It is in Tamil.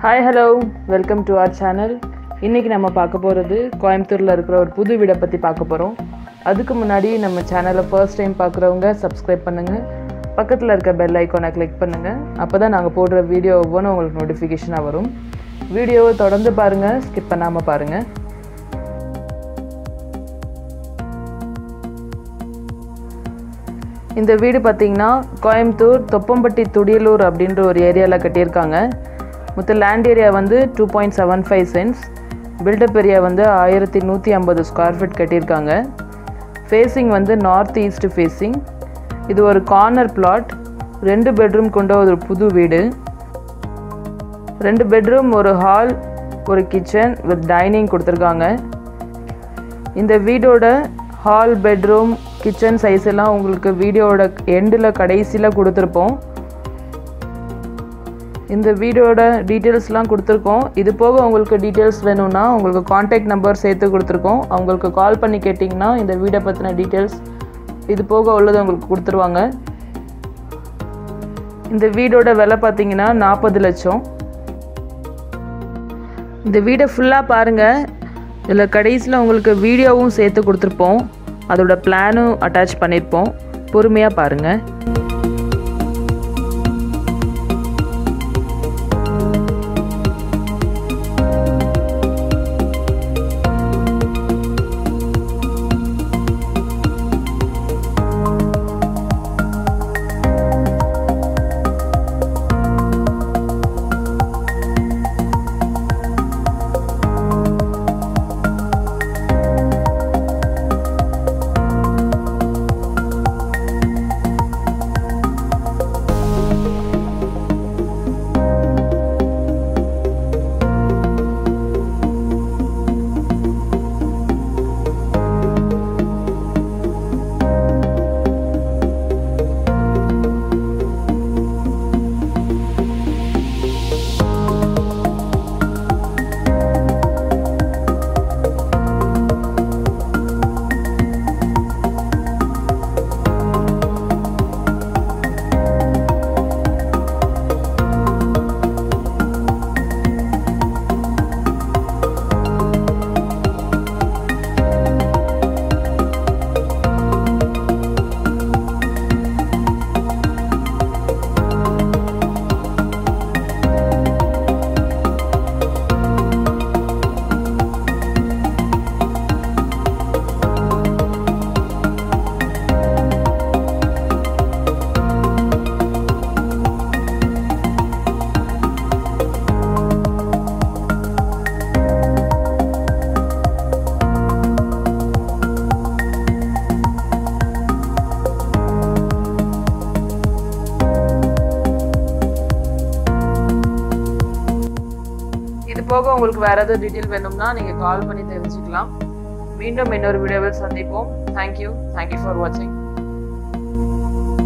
hi hello welcome to our channel இன்றைக்கி நம்ம பார்க்க போகிறது கோயம்புத்தூரில் இருக்கிற ஒரு புது வீடை பற்றி பார்க்க போகிறோம் அதுக்கு முன்னாடி நம்ம சேனலை ஃபர்ஸ்ட் டைம் பார்க்குறவங்க சப்ஸ்கிரைப் பண்ணுங்கள் பக்கத்தில் இருக்க பெல் ஐக்கானை கிளிக் பண்ணுங்கள் அப்போ தான் நாங்கள் போடுற வீடியோ ஒவ்வொன்றும் உங்களுக்கு நோட்டிஃபிகேஷனாக வரும் வீடியோவை தொடர்ந்து பாருங்கள் ஸ்கிப் பண்ணாமல் பாருங்கள் இந்த வீடு பார்த்தீங்கன்னா கோயம்புத்தூர் தொப்பம்பட்டி துடியலூர் அப்படின்ற ஒரு ஏரியாவில் கட்டியிருக்காங்க மொத்த லேண்ட் ஏரியா வந்து two point seven five cents built up area வந்து ஆயிரத்தி நூற்றி ஐம்பது ஸ்கொயர் ஃபீட் கட்டியிருக்காங்க ஃபேஸிங் வந்து நார்த் ஈஸ்ட் ஃபேஸிங் இது ஒரு கார்னர் பிளாட் ரெண்டு பெட்ரூம் கொண்ட ஒரு புது வீடு ரெண்டு பெட்ரூம் ஒரு ஹால் ஒரு கிச்சன் வித் டைனிங் கொடுத்துருக்காங்க இந்த வீடோட ஹால் பெட்ரூம் கிச்சன் சைஸ் எல்லாம் உங்களுக்கு வீடியோட எண்டில் கடைசியில் கொடுத்துருப்போம் இந்த வீடியோட டீட்டெயில்ஸ்லாம் கொடுத்துருக்கோம் இது போக உங்களுக்கு டீட்டெயில்ஸ் வேணும்னா உங்களுக்கு காண்டாக்ட் நம்பர் சேர்த்து கொடுத்துருக்கோம் அவங்களுக்கு கால் பண்ணி கேட்டிங்கன்னா இந்த வீடை பற்றின டீட்டெயில்ஸ் இது போக உள்ளது உங்களுக்கு கொடுத்துருவாங்க இந்த வீடோட விலை பார்த்தீங்கன்னா நாற்பது லட்சம் இந்த வீடை ஃபுல்லாக பாருங்கள் இதில் கடைசியில் உங்களுக்கு வீடியோவும் சேர்த்து கொடுத்துருப்போம் அதோட பிளானும் அட்டாச் பண்ணியிருப்போம் பொறுமையாக பாருங்கள் இது போக உங்களுக்கு வேறு ஏதாவது டீட்டெயில் வேணும்னா நீங்கள் கால் பண்ணி தெரிஞ்சுக்கலாம் மீண்டும் இன்னொரு வீடியோவில் சந்திப்போம் தேங்க்யூ தேங்க்யூ ஃபார் வாட்சிங்